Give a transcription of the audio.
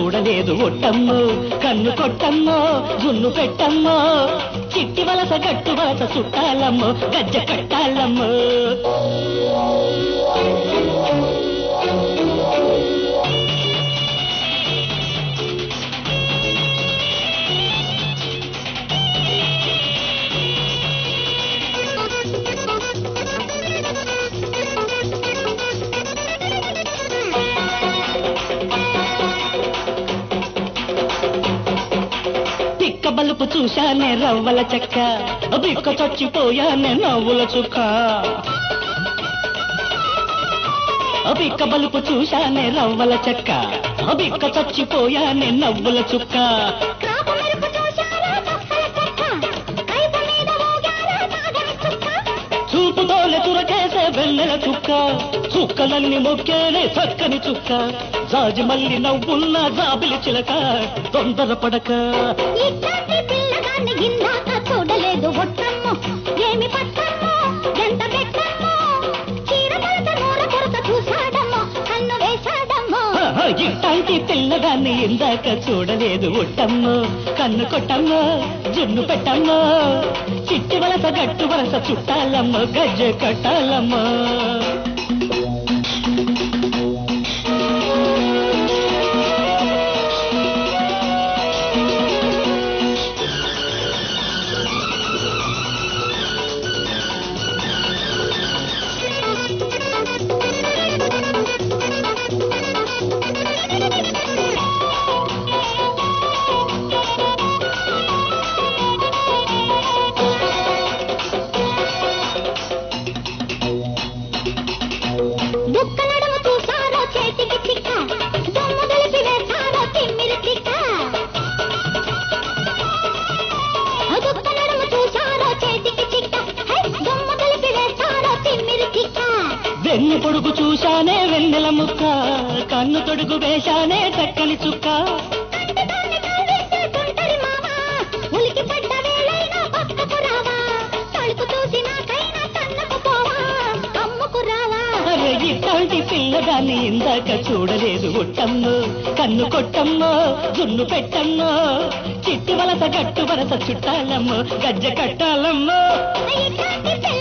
చూడలేదు ఒట్టమ్మో కన్ను కొట్టమ్మో జున్ను పెట్టమ్మో చిట్టి వలస గట్టు వలస చుట్టాలమ్మో గజ్జ కట్టాలమ్మో పిక్క బలుపు చూశానే రవ్వల చెక్క బిక్క చచ్చిపోయానే నవ్వుల చుక్క బిక్క బలుపు చూశానే రవ్వల చెక్క బిక్క చచ్చిపోయానే నవ్వుల చుక్క కాపు మెరుపు చూశారా కప్పల చెక్క కైపు మీద మోగారా తాగని చుక్క చూపుతోనే తురకేసే వెన్నెల చుక్క చుక్కలన్నీ మొక్కేనే చక్కని చుక్క జాజి మల్లి నవ్వున్న జాబిలి చిలక తొందర పడక ఇట్లాంటి పిల్లగాన్ని ఇందాక చూడలేదు ఒట్టమ్మో ఏమి పట్టమ్మో ఎంత పెట్టమ్మో చీర కొరత నూర కొరత చూశాడమ్మో కన్ను వేశాడమ్మో ఇట్లాంటి పిల్లగాన్ని ఇందాక చూడలేదు ఒట్టమ్మో కన్ను కొట్టమ్మో జున్ను పెట్టమ్మో చిట్టి వలస గట్టు వలస చుట్టాలమ్మో గజ్జ కట్టాలమ్మో బుక్క నడుము చూశారో చేతికి చిక్క దొమ్ము దులిపి వేశారో తిమ్మిరి చిక్క బుక్క నడుము చూశారో చేతికి చిక్క హై, దొమ్ము దులిపి వేశారో తిమ్మిరి చిక్క వెన్ను పొడుగు చూశానే వెన్నెల ముక్క కన్ను తొడుగు వేశానే చక్కని చుక్క కంటితోనే కవ్విస్తుంటది మావా. ఉలికి పడ్డ వేళైనా పక్కకు రావా. తలుపు చూసినాకైనా కన్నకు పోవా. అమ్ముకు రావా. అరే ఇట్లాంటి పిల్లగాన్ని ఇందాక చూడలేదు ఒట్టమ్మో కన్ను కొట్టమ్మో జున్ను పెట్టమ్మో చిట్టి వలస గట్టు వరస చుట్టాలమ్మో గజ్జ కట్టాలమ్మో ఇట్లాంటి పిల్ల